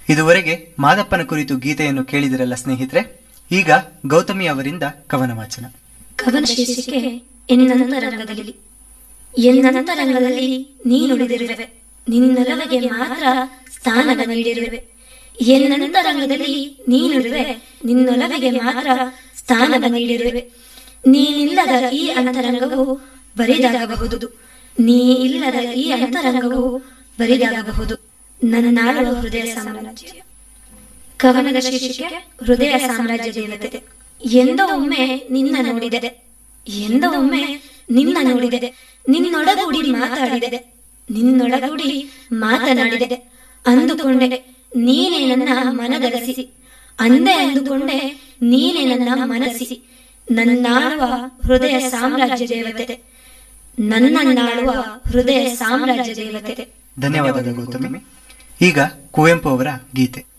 ಇದುವರೆಗೆ ಮಾದಪ್ಪನ ಕುರಿತು ಗೀತೆಯನ್ನು ಕೇಳಿದಿರಲ್ಲ ಸ್ನೇಹಿತರೆ ಈಗ ಗೌತಮಿ ಅವರಿಂದ ಕವನ ವಾಚನ ಕವನ ಶೀರ್ಷಿಕೆ ಎನ್ನಂತರಂಗದಲ್ಲಿ ಎನ್ನಂತರಂಗದಲ್ಲಿ ನೀ ನುಡಿದಿರುವೆ ನಿನ್ನೊಲವಿಗೆ ಮಾತ್ರ ಸ್ಥಾನದ ನೀಡಿರುವೆ ಎನ್ನಂತರಂಗದಲ್ಲಿ ನೀನುರುವೆ ನಿನ್ನೊಲವಿಗೆ ಮಾತ್ರ ಸ್ಥಾನದ ನೀಡಿರುವೆ ನೀನಿಲ್ಲದ ಈ ಅಂತರಂಗವು ಬರಿದಾಗಬಹುದು ನೀ ಇಲ್ಲದ ಈ ಅಂತರಂಗವು ಬರಿದಾಗಬಹುದು ನನ್ನಾಳುವ ಹೃದಯ ಸಾಮ್ರಾಜ್ಯ ಕವನದ ಶೀರ್ಷಿಕೆ ಹೃದಯ ಸಾಮ್ರಾಜ್ಯ ದೇವತೆ ಎಂದೋ ಒಮ್ಮೆ ನಿನ್ನ ನೋಡಿದೆ ಎಂದೋ ಒಮ್ಮೆ ನಿನ್ನ ನೋಡಿದೆ ನಿನ್ನೊಡಗೂಡಿ ಮಾತಾಡಿದೆ ನಿನ್ನೊಡಗೂಡಿ ಮಾತನಾಡಿದೆ ಅಂದುಕೊಂಡೆ ನೀನೇ ನನ್ನ ಮನದರಸಿ ಅಂದೆ ಅಂದುಕೊಂಡೆ ನೀನೇ ನನ್ನ ಮನಸ್ಸಿ ನನ್ನಾಳುವ ಹೃದಯ ಸಾಮ್ರಾಜ್ಯ ದೇವತೆ ನನ್ನನ್ನಾಳುವ ಹೃದಯ ಸಾಮ್ರಾಜ್ಯ ದೇವತೆ ಧನ್ಯವಾದಗಳು ಗೌತಮಿ ಈಗ ಕುವೆಂಪು ಅವರ ಗೀತೆ